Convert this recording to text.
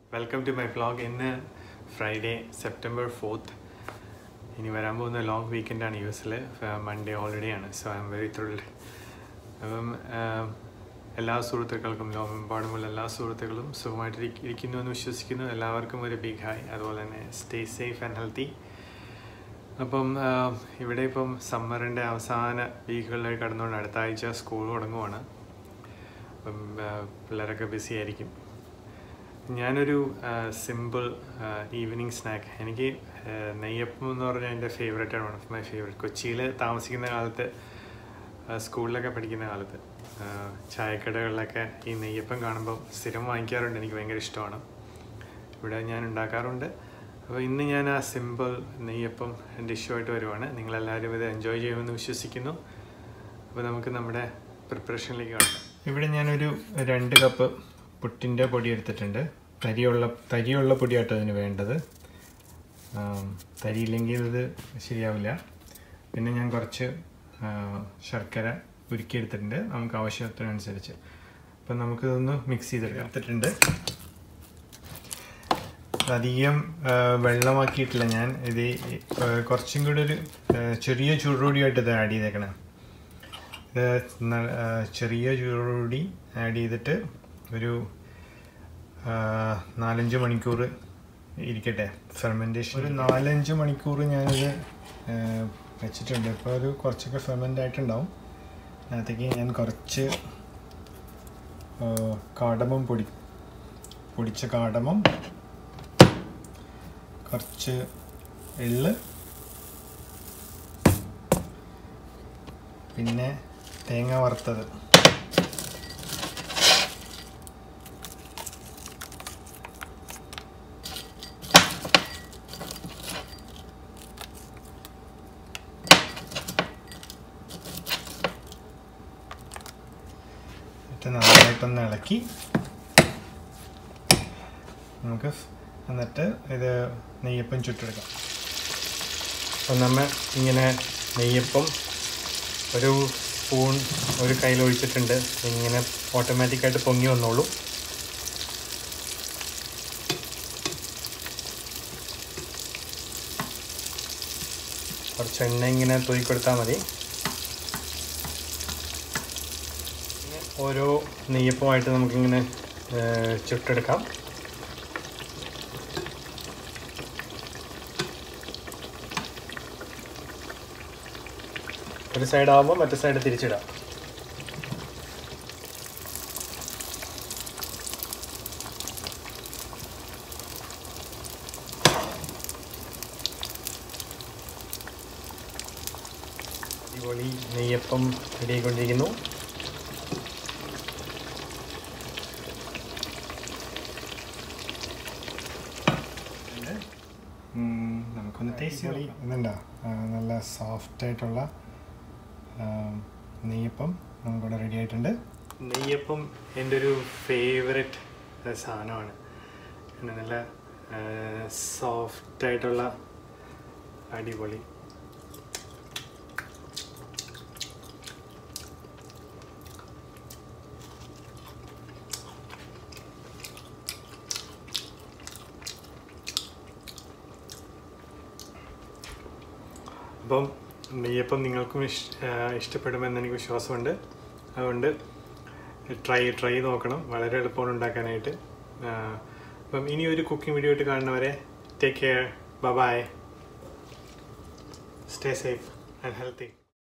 welcome to my vlog ഇന്ന് Friday September fourth ഇനി വരാൻ പോകുന്ന ലോങ് വീക്കെൻഡാണ് യു എസിൽ മൺഡേ ഓൾറെഡി ആണ് so I'm very thrilled അപ്പം ആഹ്, എല്ലാ സുഹൃത്തുക്കൾക്കും ലോകമെമ്പാടുമുള്ള എല്ലാ സുഹൃത്തുക്കളും സുഖമായിട്ട് ഇരിക്ക- ഇരിക്കുന്നു എന്ന് വിശ്വസിക്കുന്നു എല്ലാവർക്കും ഒരു ബിഗ് ഹായ് അതുപോലെ തന്നെ സ്റ്റേ സേഫ് ആൻഡ് ഹെൽത്തി അപ്പം ആഹ്, ഇവിടെ ഇപ്പം സമ്മറിൻ്റെ അവസാന വീക്കുകളിലേക്ക് കടന്നുകൊണ്ട് അടുത്ത ആഴ്ച സ്കൂൾ തുടങ്ങുവാണ് അപ്പം ആഹ്, പിള്ളേരൊക്കെ ബിസി ആയിരിക്കും ഞാനൊരു സിമ്പിൾ ഈവനിങ് സ്നാക്ക് എനിക്ക് ആ, നെയ്യപ്പം എന്ന് പറഞ്ഞാൽ എൻ്റെ ഫേവറേറ്റ് ആണ് വൺ ഓഫ് മൈ ഫേവറേറ്റ് കൊച്ചിയിൽ താമസിക്കുന്ന കാലത്ത് ആ, സ്കൂളിലൊക്കെ പഠിക്കുന്ന കാലത്ത് ആ, ചായക്കടകളിലൊക്കെ ഈ നെയ്യപ്പം കാണുമ്പോൾ സ്ഥിരം വാങ്ങിക്കാറുണ്ട് എനിക്ക് ഭയങ്കര ഇഷ്ടമാണ് ഇവിടെ ഞാൻ ഉണ്ടാക്കാറുണ്ട് അപ്പോൾ ഇന്ന് ഞാൻ ആ സിമ്പിൾ നെയ്യപ്പം ഡിഷുമായിട്ട് വരുവാണ് നിങ്ങളെല്ലാവരും ഇത് എൻജോയ് ചെയ്യുമെന്ന് വിശ്വസിക്കുന്നു അപ്പോൾ നമുക്ക് നമ്മുടെ പ്രിപ്പറേഷനിലേക്ക് കടക്കാം ഇവിടെ ഞാനൊരു രണ്ട് കപ്പ് പുട്ടിൻ്റെ പൊടി എടുത്തിട്ടുണ്ട് തരിയുള്ള തരിയുള്ള പൊടിയാട്ടോ അതിന് വേണ്ടത് ആം, തരിയില്ലെങ്കിൽ ഇത് ശരിയാവില്ല പിന്നെ ഞാൻ കുറച്ച് ആ, ശർക്കര ഉരുക്കിയെടുത്തിട്ടുണ്ട് നമുക്ക് ആവശ്യത്തിനനുസരിച്ച് അപ്പം നമുക്കിതൊന്ന് മിക്സ് ചെയ്തെടുക്കാം എടുത്തിട്ടുണ്ട് അധികം ആ, വെള്ളമാക്കിയിട്ടില്ല ഞാൻ ഇത് ഈ, ആ, കുറച്ചും കൂടി ഒരു ആ, ചെറിയ ചൂടോടിയായിട്ട് ഇത് ആഡ് ചെയ്തേക്കണം ഇത് ന- ആ, ചെറിയ ചൂടോടി ആഡ് ചെയ്തിട്ട് ഒരു ആ, നാലഞ്ച് മണിക്കൂർ ഇരിക്കട്ടെ ഫെർമെൻറ്റേഷൻ ഒരു നാലഞ്ച് മണിക്കൂർ ഞാനിത് ആ, വെച്ചിട്ടുണ്ട് ഇപ്പോൾ ഒരു കുറച്ചൊക്കെ ഫെർമെൻ്റ് ആയിട്ടുണ്ടാവും അതിനകത്തേക്ക് ഞാൻ കുറച്ച് ആ, കാടമം പൊടി പൊടിച്ച കാടമം കുറച്ച് എള്ള് പിന്നെ തേങ്ങ വറുത്തത് എന്നിട്ട് നന്നായിട്ടൊന്ന് ഇളക്കി നമുക്ക് എന്നിട്ട് ഇത് നെയ്യപ്പം ചുട്ടെടുക്കാം അപ്പം നമ്മൾ ഇങ്ങനെ നെയ്യപ്പം ഒരു സ്പൂൺ ഒരു കയ്യിൽ ഒഴിച്ചിട്ടുണ്ട് ഇങ്ങനെ ഓട്ടോമാറ്റിക്കായിട്ട് പൊങ്ങി വന്നോളൂ കുറച്ച് എണ്ണ ഇങ്ങനെ തൂക്കി കൊടുത്താൽ മതി പിന്നെ ഓരോ നെയ്യപ്പമായിട്ട് നമുക്കിങ്ങനെ ഏർ, ചുട്ടെടുക്കാം ഒരു സൈഡ് ആകുമ്പോൾ മറ്റേ സൈഡ് തിരിച്ചിടാം അടിപൊളി നെയ്യപ്പം റെഡിയായിക്കൊണ്ടിരിക്കുന്നു നമുക്കൊന്ന് ടേസ്റ്റ് ഇതുണ്ടോ നല്ല സോഫ്റ്റ് ആയിട്ടുള്ള നെയ്യപ്പം നമുക്കിവിടെ റെഡി ആയിട്ടുണ്ട് നെയ്യപ്പം എൻ്റെ ഒരു ഫേവററ്റ് സാധനമാണ് പിന്നെ നല്ല സോഫ്റ്റ് ആയിട്ടുള്ള അടിപൊളി അപ്പം നെയ്യപ്പം നിങ്ങൾക്കും ഇഷ് ആ, ഇഷ്ടപ്പെടുമെന്ന് എനിക്ക് വിശ്വാസമുണ്ട് അതുകൊണ്ട് ട്രൈ ട്രൈ നോക്കണം വളരെ എളുപ്പമാണ് ഉണ്ടാക്കാനായിട്ട് ആ, അപ്പം ഇനി ഒരു കുക്കിംഗ് വീഡിയോ ആയിട്ട് കാണുന്നവരെ take care bye stay safe and healthy